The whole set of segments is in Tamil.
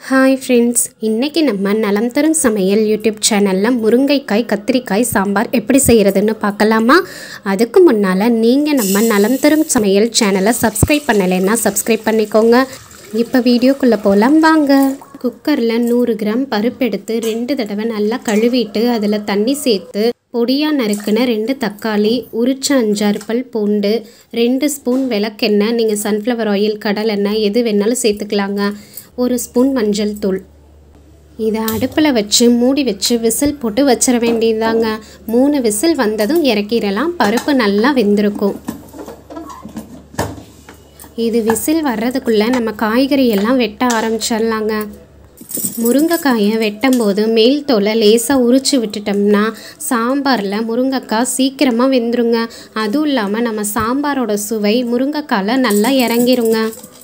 ஹாய் ஃப்ரெண்ட்ஸ் இன்றைக்கி நம்ம நலம் தரும் சமையல் யூடியூப் சேனலில் முருங்கைக்காய் கத்திரிக்காய் சாம்பார் எப்படி செய்கிறதுன்னு பார்க்கலாமா அதுக்கு முன்னால் நீங்கள் நம்ம நலம் தரும் சமையல் சேனலை சப்ஸ்கிரைப் பண்ணலைன்னா சப்ஸ்கிரைப் பண்ணிக்கோங்க இப்போ வீடியோக்குள்ளே போகலாம் வாங்க குக்கரில் நூறு கிராம் பருப்பு எடுத்து ரெண்டு தடவை நல்லா கழுவிட்டு அதில் தண்ணி சேர்த்து பொடியாக நறுக்குன ரெண்டு தக்காளி உரிச்ச அஞ்சாறு பல் பூண்டு ரெண்டு ஸ்பூன் விளக்கெண்ணெய் நீங்கள் சன்ஃப்ளவர் ஆயில் கடலெண்ணெய் எது வேணாலும் சேர்த்துக்கலாங்க ஒரு ஸ்பூன் மஞ்சள் தூள் இதை அடுப்பில் வச்சு மூடி வச்சு விசில் போட்டு வச்சிட வேண்டியதாங்க மூணு விசில் வந்ததும் இறக்கிடலாம் பருப்பு நல்லா வெந்திருக்கும் இது விசில் வர்றதுக்குள்ளே நம்ம காய்கறி எல்லாம் வெட்ட ஆரம்பிச்சிடலாங்க முருங்கைக்காயை வெட்டும் போது மேல் தோலை லேசாக உரிச்சு விட்டுட்டோம்னா சாம்பாரில் முருங்கைக்காய் சீக்கிரமாக வெந்துருங்க அதுவும் இல்லாமல் நம்ம சாம்பாரோட சுவை முருங்கைக்காயில் நல்லா இறங்கிருங்க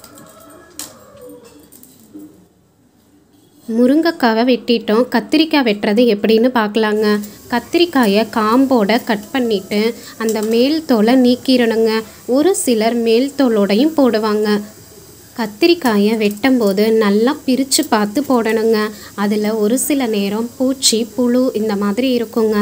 முருங்கைக்காவை வெட்டிட்டோம் கத்திரிக்காய் வெட்டுறது எப்படின்னு பார்க்கலாங்க கத்திரிக்காயை காம்போட கட் பண்ணிவிட்டு அந்த மேல் தோலை நீக்கிடணுங்க ஒரு சிலர் மேல் தோலோடையும் போடுவாங்க கத்திரிக்காயை வெட்டும்போது நல்லா பிரித்து பார்த்து போடணுங்க அதில் ஒரு சில நேரம் பூச்சி புழு இந்த மாதிரி இருக்குங்க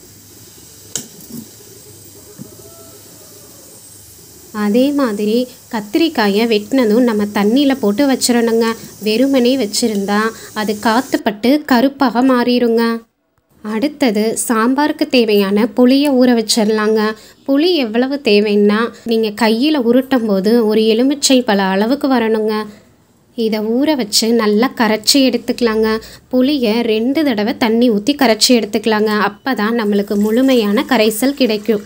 அதே மாதிரி கத்திரிக்காயை வெட்டினதும் நம்ம தண்ணியில் போட்டு வச்சிடணுங்க வெறுமனே வச்சுருந்தா அது காற்றுப்பட்டு கருப்பாக மாறிடுங்க அடுத்தது சாம்பாருக்கு தேவையான புளியை ஊற வச்சிடலாங்க புளி எவ்வளவு தேவைன்னா நீங்கள் கையில் உருட்டும் போது ஒரு எலுமிச்சை பல அளவுக்கு வரணுங்க இதை ஊற வச்சு நல்லா கரைச்சி எடுத்துக்கலாங்க புளியை ரெண்டு தடவை தண்ணி ஊற்றி கரைச்சி எடுத்துக்கலாங்க அப்போ தான் நம்மளுக்கு முழுமையான கரைசல் கிடைக்கும்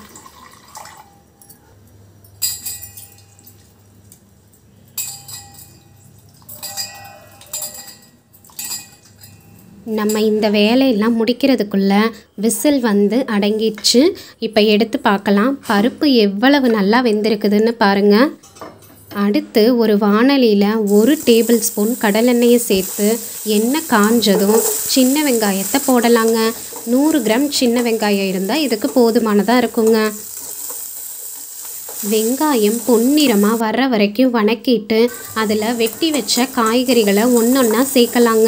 நம்ம இந்த வேலையெல்லாம் முடிக்கிறதுக்குள்ள விசில் வந்து அடங்கிடுச்சு இப்போ எடுத்து பார்க்கலாம் பருப்பு எவ்வளவு நல்லா வெந்திருக்குதுன்னு பாருங்கள் அடுத்து ஒரு வானலியில் ஒரு டேபிள் ஸ்பூன் கடலெண்ணெயை சேர்த்து எண்ணெய் காஞ்சதும் சின்ன வெங்காயத்தை போடலாங்க நூறு கிராம் சின்ன வெங்காயம் இருந்தால் இதுக்கு போதுமானதாக இருக்குங்க வெங்காயம் பொன்னிறமாக வர்ற வரைக்கும் வணக்கிட்டு அதில் வெட்டி வச்ச காய்கறிகளை ஒன்று ஒன்றா சேர்க்கலாங்க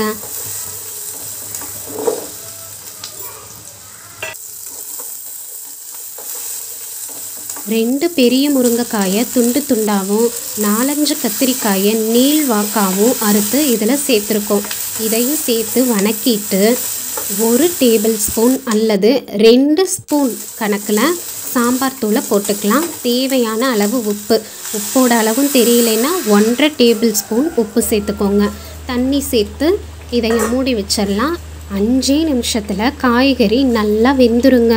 ரெண்டு பெரிய முருங்கைக்காயை துண்டு துண்டாகவும் நாலஞ்சு கத்திரிக்காயை நீள் வாக்காகவும் அறுத்து இதில் சேர்த்துருக்கோம் இதையும் சேர்த்து வணக்கிட்டு ஒரு டேபிள் ஸ்பூன் அல்லது ரெண்டு ஸ்பூன் கணக்கில் சாம்பார் தூளை போட்டுக்கலாம் தேவையான அளவு உப்பு உப்போட அளவும் தெரியலைன்னா ஒன்றரை டேபிள் ஸ்பூன் உப்பு சேர்த்துக்கோங்க தண்ணி சேர்த்து இதை மூடி வச்சிடலாம் அஞ்சே நிமிஷத்தில் காய்கறி நல்லா வெந்துருங்க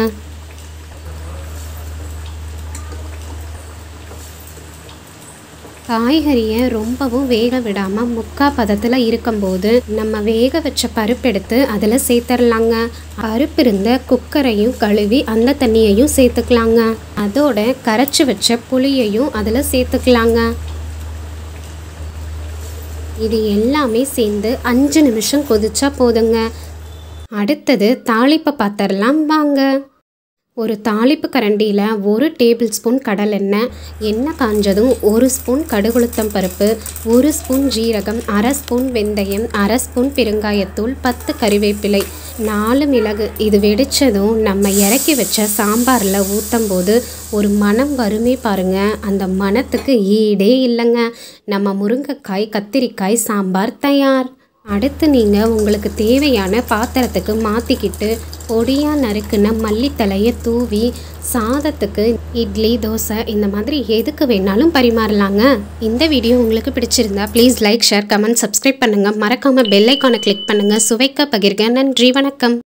காய்கறியை ரொம்பவும் வேக விடாமல் முக்கா பதத்தில் இருக்கும்போது நம்ம வேக வச்ச பருப்பு எடுத்து அதில் சேர்த்துடலாங்க பருப்பு இருந்த குக்கரையும் கழுவி அந்த தண்ணியையும் சேர்த்துக்கலாங்க அதோட கரைச்சி வச்ச புளியையும் அதில் சேர்த்துக்கலாங்க இது எல்லாமே சேர்ந்து அஞ்சு நிமிஷம் கொதிச்சா போதுங்க அடுத்தது தாளிப்பை பார்த்துடலாம் வாங்க ஒரு தாளிப்பு கரண்டியில் ஒரு டேபிள் ஸ்பூன் கடலெண்ணெய் எண்ணெய் காஞ்சதும் ஒரு ஸ்பூன் கடுகுளுத்தம் பருப்பு ஒரு ஸ்பூன் ஜீரகம் அரை ஸ்பூன் வெந்தயம் அரை ஸ்பூன் பெருங்காயத்தூள் பத்து கறிவேப்பிலை நாலு மிளகு இது வெடித்ததும் நம்ம இறக்கி வச்ச சாம்பாரில் ஊற்றும் போது ஒரு மனம் வருமே பாருங்கள் அந்த மனத்துக்கு ஈடே இல்லைங்க நம்ம முருங்கைக்காய் கத்திரிக்காய் சாம்பார் தயார் அடுத்து நீங்கள் உங்களுக்கு தேவையான பாத்திரத்துக்கு மாற்றிக்கிட்டு பொடியாக நறுக்குன மல்லித்தலையை தூவி சாதத்துக்கு இட்லி தோசை இந்த மாதிரி எதுக்கு வேணாலும் பரிமாறலாங்க இந்த வீடியோ உங்களுக்கு பிடிச்சிருந்தா please like share comment subscribe பண்ணுங்கள் மறக்காமல் பெல் ஐக்கானை கிளிக் பண்ணுங்கள் சுவைக்க பகிர்க நன்றி வணக்கம்